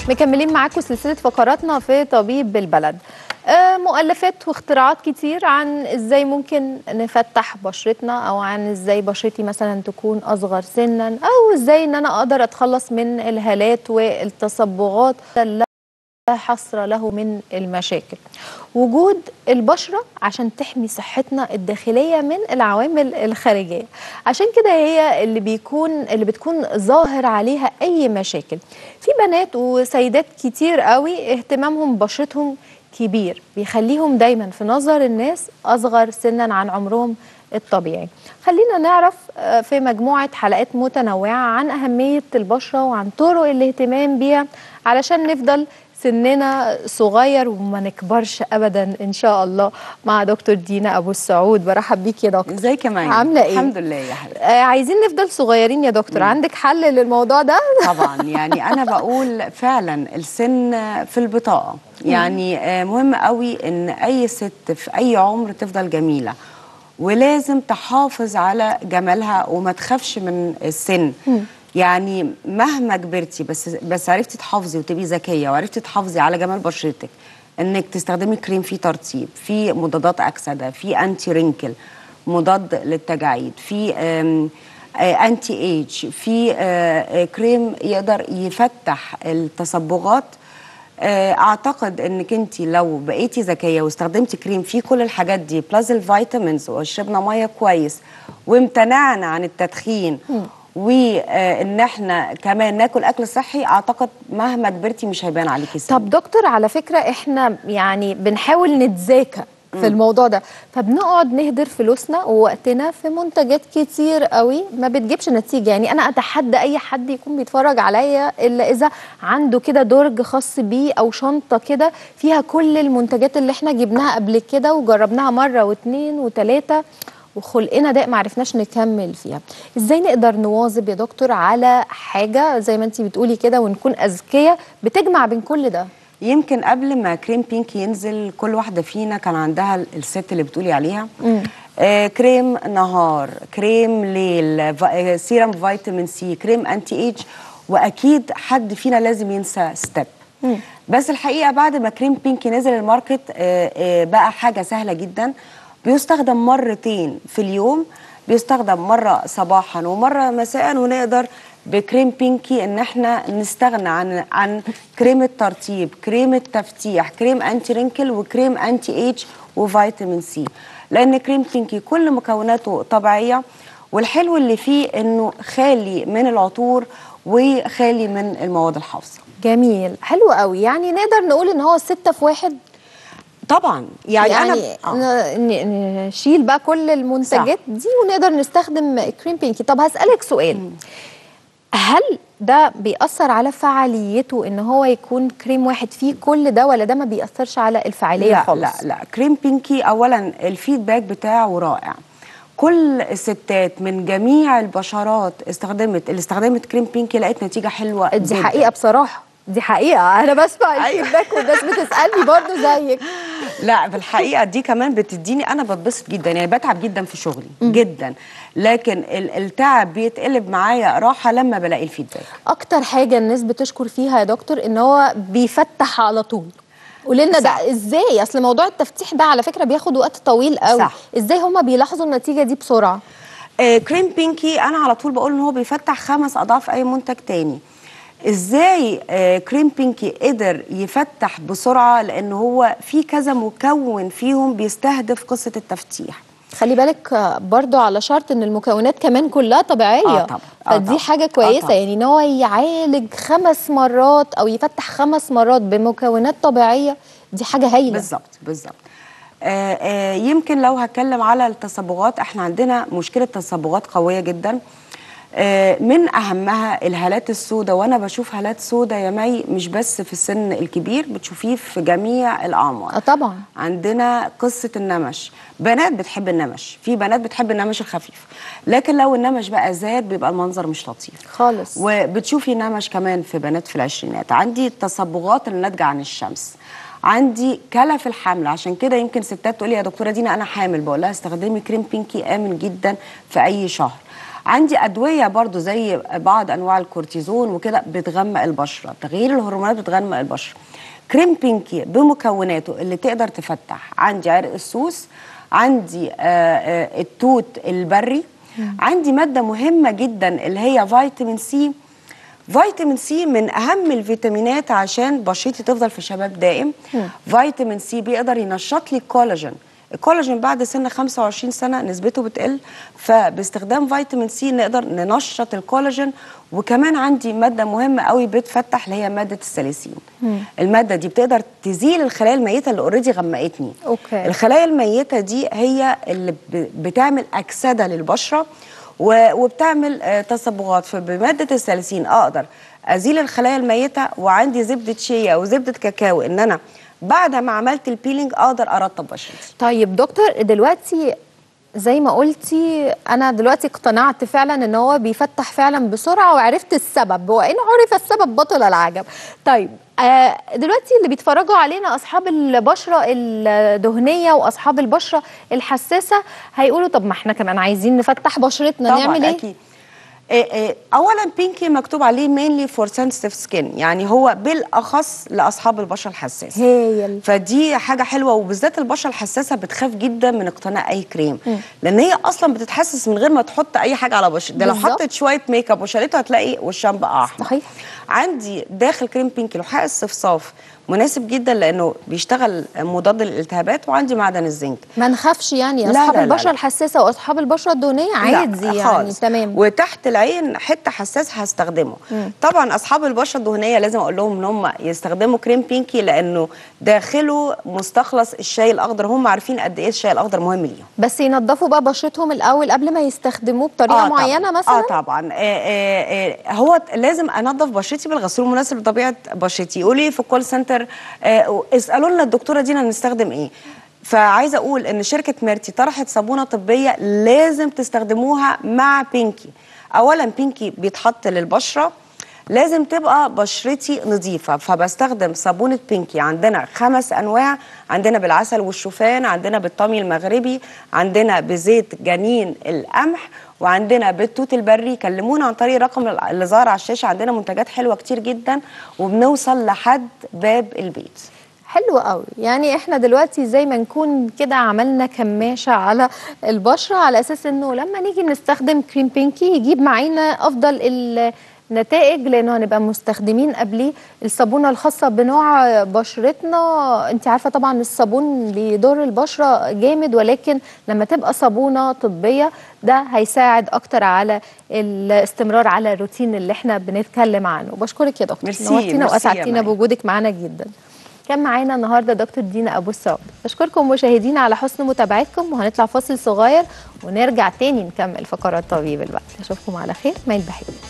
مكملين معاكم سلسله فقراتنا في طبيب البلد آه، مؤلفات واختراعات كتير عن ازاي ممكن نفتح بشرتنا او عن ازاي بشرتي مثلا تكون اصغر سنا او ازاي ان انا اقدر اتخلص من الهالات والتصبغات لا حصر له من المشاكل وجود البشرة عشان تحمي صحتنا الداخلية من العوامل الخارجية عشان كده هي اللي بيكون اللي بتكون ظاهر عليها أي مشاكل في بنات وسيدات كتير قوي اهتمامهم ببشرتهم كبير بيخليهم دايما في نظر الناس أصغر سنا عن عمرهم الطبيعي خلينا نعرف آه، في مجموعة حلقات متنوعة عن أهمية البشرة وعن طرق الاهتمام بيها علشان نفضل سننا صغير وما نكبرش ابدا ان شاء الله مع دكتور دينا ابو السعود برحب بيك يا دكتور ازيك يا مي عامله ايه الحمد لله يا حبيبتي آه عايزين نفضل صغيرين يا دكتور عندك حل للموضوع ده طبعا يعني انا بقول فعلا السن في البطاقه يعني آه، مهم قوي ان اي ست في اي عمر تفضل جميله ولازم تحافظ على جمالها وما تخافش من السن يعني مهما كبرتي بس بس عرفتي تحافظي وتبقي ذكيه وعرفتي تحافظي على جمال بشرتك انك تستخدمي كريم فيه ترطيب فيه مضادات اكسده فيه انتي رينكل مضاد للتجاعيد في آم، آه، انتي ايج في آه، آه، كريم يقدر يفتح التصبغات آه، اعتقد انك انت لو بقيتي ذكيه واستخدمتي كريم فيه كل الحاجات دي بلس الفيتامينز وشربنا ميه كويس وامتنعنا عن التدخين وان احنا كمان ناكل اكل صحي اعتقد مهما كبرتي مش هيبان عليكي سن طب دكتور على فكرة احنا يعني بنحاول نتذاكى في الموضوع ده فبنقعد نهدر فلوسنا ووقتنا في منتجات كتير قوي ما بتجيبش نتيجة يعني انا اتحدى اي حد يكون بيتفرج عليا الا اذا عنده كده درج خاص بيه او شنطة كده فيها كل المنتجات اللي احنا جبناها قبل كده وجربناها مرة واثنين وثلاثة وخلقنا ده ما عرفناش نكمل فيها ازاي نقدر نواظب يا دكتور على حاجة زي ما انتي بتقولي كده ونكون اذكياء بتجمع بين كل ده يمكن قبل ما كريم بينك ينزل كل واحده فينا كان عندها ال- الست اللي بتقولي عليها آه كريم نهار كريم ليل فا- آه، سيرم فيتامين سي كريم انتي ايج واكيد حد فينا لازم ينسى ستيب بس الحقيقه بعد ما كريم بينك نزل الماركت آه آه بقى حاجه سهله جدا بيستخدم مرتين في اليوم بيستخدم مره صباحا ومره مساء ونقدر بكريم بينكي ان احنا نستغنى عن عن كريم الترطيب كريم التفتيح كريم انتي رينكل وكريم انتي ايج وفيتامين سي لان كريم بينكي كل مكوناته طبيعيه والحلو اللي فيه انه خالي من العطور وخالي من المواد الحافظه جميل حلو قوي يعني نقدر نقول ان هو ستة في واحد طبعا يعني, يعني انا آه. ن- ن- نشيل بقى كل المنتجات دي ونقدر نستخدم كريم بينكي طب هسألك سؤال هل ده بيأثر على فعاليته ان هو يكون كريم واحد فيه كل ده ولا ده ما بيأثرش على الفعالية لا خالص لا لا كريم بينكي اولا الفيدباك بتاعه رائع كل الستات من جميع البشرات استخدمت اللي استخدمت كريم بينكي لقيت نتيجه حلوه دي جداً. حقيقة بصراحة دي حقيقة أنا بسمع أيوة. الفيدباك والناس بتسألني برضو زيك لا في الحقيقه دي كمان بتديني انا بتبسط جدا يعني بتعب جدا في شغلي جدا لكن ال- التعب بيتقلب معايا راحه لما بلاقي الفيدباك اكتر حاجه الناس بتشكر فيها يا دكتور ان هو بيفتح على طول قولي لنا صح. ده ازاي اصل موضوع التفتيح ده على فكره بياخد وقت طويل قوي صح. ازاي هما بيلاحظوا النتيجه دي بسرعه آه كريم بينكي انا على طول بقول ان هو بيفتح خمس اضعاف اي منتج تاني ازاي آه كريم بينكي قدر يفتح بسرعه لان هو في كذا مكون فيهم بيستهدف قصه التفتيح خلي بالك آه، برضو على شرط ان المكونات كمان كلها طبيعيه آه طبعا. آه فدي طبعا. حاجه آه كويسه طبعا. يعني ان هو يعالج خمس مرات او يفتح خمس مرات بمكونات طبيعيه دي حاجه هايله بالظبط بالظبط آه آه يمكن لو هتكلم على التصبغات احنا عندنا مشكله تصبغات قويه جدا آه من اهمها الهالات السوداء وانا بشوف هالات سوداء يا مي مش بس في السن الكبير بتشوفيه في جميع الاعمار اه طبعا عندنا قصة النمش بنات بتحب النمش في بنات بتحب النمش الخفيف لكن لو النمش بقى زاد بيبقى المنظر مش لطيف خالص وبتشوفي نمش كمان في بنات في العشرينات عندي التصبغات اللي ناتجه عن الشمس عندي كلف الحمل عشان كده يمكن ستات تقول لي يا دكتوره دينا انا حامل بقول لها استخدمي كريم بينكي امن جدا في اي شهر عندي ادويه برضو زي بعض انواع الكورتيزون وكده بتغمق البشره تغيير الهرمونات بتغمق البشره كريم بينكي بمكوناته اللي تقدر تفتح عندي عرق السوس عندي آه، آه، التوت البري عندي ماده مهمه جدا اللي هي فيتامين سي فيتامين سي من اهم الفيتامينات عشان بشرتي تفضل في شباب دائم فيتامين سي بيقدر ينشط لي الكولاجين الكولاجين بعد سن 25 سنه نسبته بتقل فباستخدام فيتامين سي نقدر ننشط الكولاجين وكمان عندي ماده مهمه قوي بتفتح اللي هي ماده السليسين الماده دي بتقدر تزيل الخلايا الميته اللي اوريدي غمقتني أوكي. الخلايا الميته دي هي اللي ب- بتعمل اكسده للبشره و- وبتعمل آه، تصبغات فبماده السليسين اقدر ازيل الخلايا الميته وعندي زبده شيا وزبده كاكاو ان انا بعد ما عملت البيلينج اقدر ارطب بشرتي طيب دكتور دلوقتي زي ما قلتي انا دلوقتي اقتنعت فعلا ان هو بيفتح فعلا بسرعه وعرفت السبب وان عرف السبب بطل العجب طيب آه دلوقتي اللي بيتفرجوا علينا اصحاب البشره الدهنيه واصحاب البشره الحساسه هيقولوا طب ما احنا كمان عايزين نفتح بشرتنا طبعا نعمل ايه اكيد إيه إيه اولا بينكي مكتوب عليه مينلي فور سنسيتيف سكين يعني هو بالاخص لاصحاب البشره الحساسه هايل فدي حاجه حلوه وبالذات البشره الحساسه بتخاف جدا من اقتناء اي كريم لان هي اصلا بتتحسس من غير ما تحط اي حاجه على بشرتها ده لو بالظبط. حطت شويه ميك اب وشالته هتلاقي وشها بقى احمر صحيح. عندي داخل كريم بينكي لحاء الصفصاف مناسب جدا لانه بيشتغل مضاد للالتهابات وعندي معدن الزنك ما نخافش يعني لا، اصحاب لا، لا، البشره لا. الحساسه واصحاب البشره الدهنيه عادي لا، يعني خالص. تمام وتحت العين حته حساس هستخدمه طبعا اصحاب البشره الدهنيه لازم اقول لهم ان هم يستخدموا كريم بينكي لانه داخله مستخلص الشاي الاخضر هم عارفين قد ايه الشاي الاخضر مهم ليهم بس ينظفوا بقى بشرتهم الاول قبل ما يستخدموه بطريقه معينه طبعاً. مثلا اه طبعا آه آه آه هو لازم انظف بشرتي بالغسول المناسب لطبيعه بشرتي يقولي في الكول سنتر آه اسالوا لنا الدكتوره دينا نستخدم ايه فعايزه اقول ان شركه ميرتي طرحت صابونه طبيه لازم تستخدموها مع بينكي اولا بينكي بيتحط للبشره لازم تبقى بشرتي نظيفه فبستخدم صابونه بينكي عندنا خمس انواع عندنا بالعسل والشوفان عندنا بالطمي المغربي عندنا بزيت جنين القمح وعندنا بالتوت البري كلمونا عن طريق الرقم اللي ظاهر على الشاشه عندنا منتجات حلوه كتير جدا وبنوصل لحد باب البيت حلو قوي يعني احنا دلوقتي زي ما نكون كده عملنا كماشه على البشره على اساس انه لما نيجي نستخدم كريم بينكي يجيب معانا افضل النتائج لانه هنبقى مستخدمين قبليه الصابونه الخاصه بنوع بشرتنا انت عارفه طبعا الصابون بيضر البشره جامد ولكن لما تبقى صابونه طبيه ده هيساعد اكتر على الاستمرار على الروتين اللي احنا بنتكلم عنه بشكرك يا دكتور ميرسي، نورتينا ميرسي يا واسعدتينا مي. بوجودك معانا جدا كان معانا النهارده دكتور دينا ابو السعود بشكركم مشاهدينا على حسن متابعتكم وهنطلع فاصل صغير ونرجع تاني نكمل فقرات طبيب الوقت اشوفكم على خير مايل بحيث